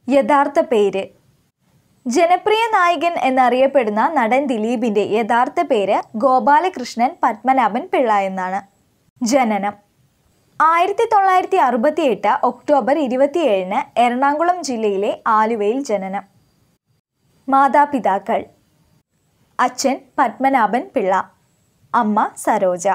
യഥാർത്ഥ പേര് ജനപ്രിയ നായകൻ എന്നറിയപ്പെടുന്ന നടൻ ദിലീപിന്റെ യഥാർത്ഥ പേര് ഗോപാലകൃഷ്ണൻ പത്മനാഭൻ പിള്ള എന്നാണ് ജനനം ആയിരത്തി തൊള്ളായിരത്തി അറുപത്തി എട്ട് ഒക്ടോബർ ഇരുപത്തിയേഴിന് എറണാകുളം ജില്ലയിലെ ആലുവയിൽ ജനനം മാതാപിതാക്കൾ അച്ഛൻ പത്മനാഭൻ പിള്ള അമ്മ സരോജ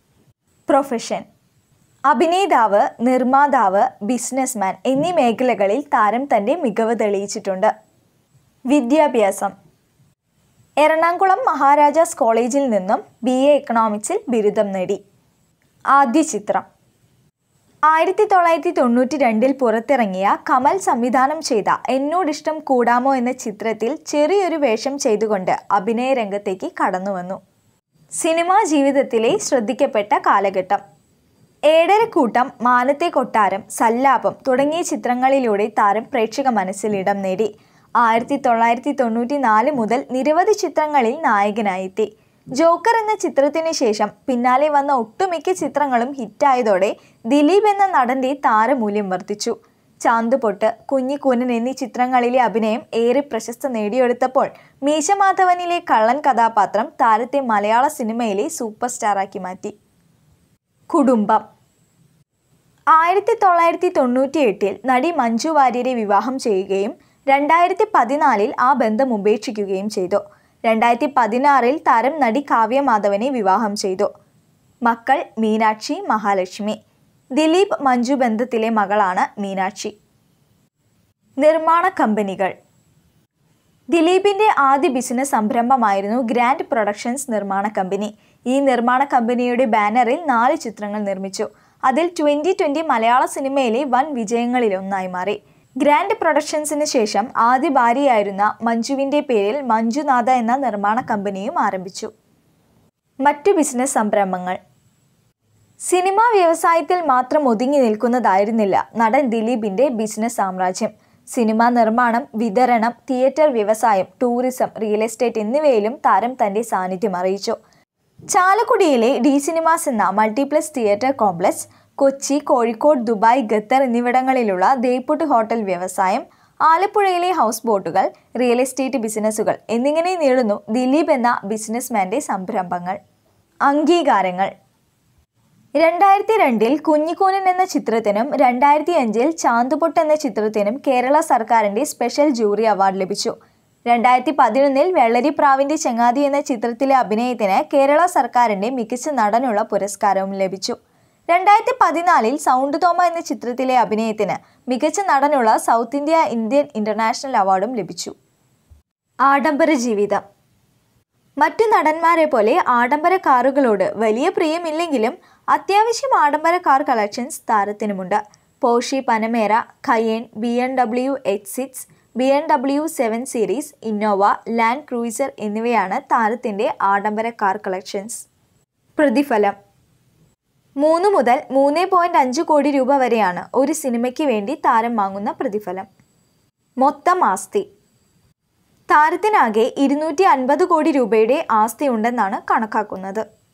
പ്രൊഫഷൻ അഭിനേതാവ് നിർമ്മാതാവ് ബിസിനസ്മാൻ എന്നീ മേഖലകളിൽ താരം തൻ്റെ മികവ് തെളിയിച്ചിട്ടുണ്ട് വിദ്യാഭ്യാസം എറണാകുളം മഹാരാജാസ് കോളേജിൽ നിന്നും ബി എ എക്കണോമിക്സിൽ ബിരുദം നേടി ആദ്യ ചിത്രം ആയിരത്തി തൊള്ളായിരത്തി തൊണ്ണൂറ്റി രണ്ടിൽ പുറത്തിറങ്ങിയ കമൽ സംവിധാനം ചെയ്ത എന്നോടിഷ്ടം കൂടാമോ എന്ന ചിത്രത്തിൽ ചെറിയൊരു വേഷം ചെയ്തുകൊണ്ട് അഭിനയ രംഗത്തേക്ക് കടന്നുവന്നു സിനിമാ ജീവിതത്തിലെ ശ്രദ്ധിക്കപ്പെട്ട കാലഘട്ടം ഏഴരക്കൂട്ടം മാനത്തെ കൊട്ടാരം സല്ലാപം തുടങ്ങിയ ചിത്രങ്ങളിലൂടെ താരം പ്രേക്ഷക മനസ്സിൽ ഇടം നേടി ആയിരത്തി തൊള്ളായിരത്തി തൊണ്ണൂറ്റി നാല് മുതൽ നിരവധി ചിത്രങ്ങളിൽ നായകനായെത്തി ജോക്കർ എന്ന ചിത്രത്തിന് ശേഷം പിന്നാലെ വന്ന ഒട്ടുമിക്ക ചിത്രങ്ങളും ഹിറ്റായതോടെ ദിലീപ് എന്ന നടന്റെ താരമൂല്യം വർദ്ധിച്ചു ചാന്തുപൊട്ട് കുഞ്ഞിക്കൂനൻ എന്നീ ചിത്രങ്ങളിലെ അഭിനയം ഏറെ പ്രശസ്തി നേടിയെടുത്തപ്പോൾ മീശമാധവനിലെ കള്ളൻ കഥാപാത്രം താരത്തെ മലയാള സിനിമയിലെ സൂപ്പർ സ്റ്റാറാക്കി മാറ്റി കുടുംബം ആയിരത്തി തൊള്ളായിരത്തി തൊണ്ണൂറ്റി എട്ടിൽ നടി മഞ്ജു വാര്യരെ വിവാഹം ചെയ്യുകയും രണ്ടായിരത്തി പതിനാലിൽ ആ ബന്ധം ഉപേക്ഷിക്കുകയും ചെയ്തു രണ്ടായിരത്തി പതിനാറിൽ താരം നടി കാവ്യ മാധവനെ വിവാഹം ചെയ്തു മക്കൾ മീനാക്ഷി മഹാലക്ഷ്മി ദിലീപ് മഞ്ജു ബന്ധത്തിലെ മകളാണ് മീനാക്ഷി നിർമ്മാണ കമ്പനികൾ ദിലീപിന്റെ ആദ്യ ബിസിനസ് സംരംഭമായിരുന്നു ഗ്രാൻഡ് പ്രൊഡക്ഷൻസ് നിർമ്മാണ കമ്പനി ഈ നിർമ്മാണ കമ്പനിയുടെ ബാനറിൽ നാല് ചിത്രങ്ങൾ നിർമ്മിച്ചു അതിൽ ട്വൻ്റി ട്വൻ്റി മലയാള സിനിമയിലെ വൻ വിജയങ്ങളിലൊന്നായി മാറി ഗ്രാൻഡ് പ്രൊഡക്ഷൻസിന് ശേഷം ആദ്യ ഭാര്യയായിരുന്ന മഞ്ജുവിൻ്റെ പേരിൽ മഞ്ജുനാഥ എന്ന നിർമ്മാണ കമ്പനിയും ആരംഭിച്ചു മറ്റു ബിസിനസ് സംരംഭങ്ങൾ സിനിമാ വ്യവസായത്തിൽ മാത്രം ഒതുങ്ങി നിൽക്കുന്നതായിരുന്നില്ല നടൻ ദിലീപിന്റെ ബിസിനസ് സാമ്രാജ്യം സിനിമാ നിർമ്മാണം വിതരണം തിയേറ്റർ വ്യവസായം ടൂറിസം റിയൽ എസ്റ്റേറ്റ് എന്നിവയിലും താരം തന്റെ സാന്നിധ്യം അറിയിച്ചു ചാലക്കുടിയിലെ ഡി സിനിമാസ് എന്ന multiplex theatre complex Kochi Kozhikode Dubai Qatar എന്നിവിടങ്ങളിലുള്ള ദേപ്പുട്ട് ഹോട്ടൽ വ്യവസായം ആലപ്പുഴയിലെ ഹൗസ് ബോട്ടുകൾ റിയൽ എസ്റ്റേറ്റ് ബിസിനസ്സുകൾ എന്നിങ്ങനെ നീളുന്നു ദിലീപ് എന്ന ബിസിനസ്മാന്റെ സംരംഭങ്ങൾ അംഗീകാരങ്ങൾ രണ്ടായിരത്തി രണ്ടിൽ കുഞ്ഞിക്കൂനൻ എന്ന ചിത്രത്തിനും രണ്ടായിരത്തി അഞ്ചിൽ ചാന്തുപൊട്ട് എന്ന ചിത്രത്തിനും കേരള സർക്കാരിന്റെ സ്പെഷ്യൽ ജൂറി അവാർഡ് ലഭിച്ചു രണ്ടായിരത്തി പതിനൊന്നിൽ വെള്ളരിപ്രാവിന്റെ ചങ്ങാതി എന്ന ചിത്രത്തിലെ അഭിനയത്തിന് കേരള സർക്കാരിന്റെ മികച്ച നടനുള്ള പുരസ്കാരവും ലഭിച്ചു രണ്ടായിരത്തി പതിനാലിൽ സൗണ്ട് തോമ എന്ന ചിത്രത്തിലെ അഭിനയത്തിന് മികച്ച നടനുള്ള സൗത്ത് ഇന്ത്യ ഇന്ത്യൻ ഇന്റർനാഷണൽ അവാർഡും ലഭിച്ചു ആഡംബര ജീവിതം മറ്റു നടന്മാരെ പോലെ ആഡംബര കാറുകളോട് വലിയ പ്രിയമില്ലെങ്കിലും അത്യാവശ്യം ആഡംബര കാർ കളക്ഷൻസ് താരത്തിനുമുണ്ട് Porsche Panamera Cayenne B M W H six B M W seven series Innova Land Cruiser എന്നിവയാണ് താരത്തിൻ്റെ ആഡംബര കാർ കളക്ഷൻസ് പ്രതിഫലം മൂന്ന് മുതൽ മൂന്ന് പോയിൻറ്റ് അഞ്ച് കോടി രൂപ വരെയാണ് ഒരു സിനിമയ്ക്ക് വേണ്ടി താരം വാങ്ങുന്ന പ്രതിഫലം മൊത്തം ആസ്തി താരത്തിനാകെ ഇരുന്നൂറ്റി അൻപത് കോടി രൂപയുടെ ആസ്തിയുണ്ടെന്നാണ് കണക്കാക്കുന്നത്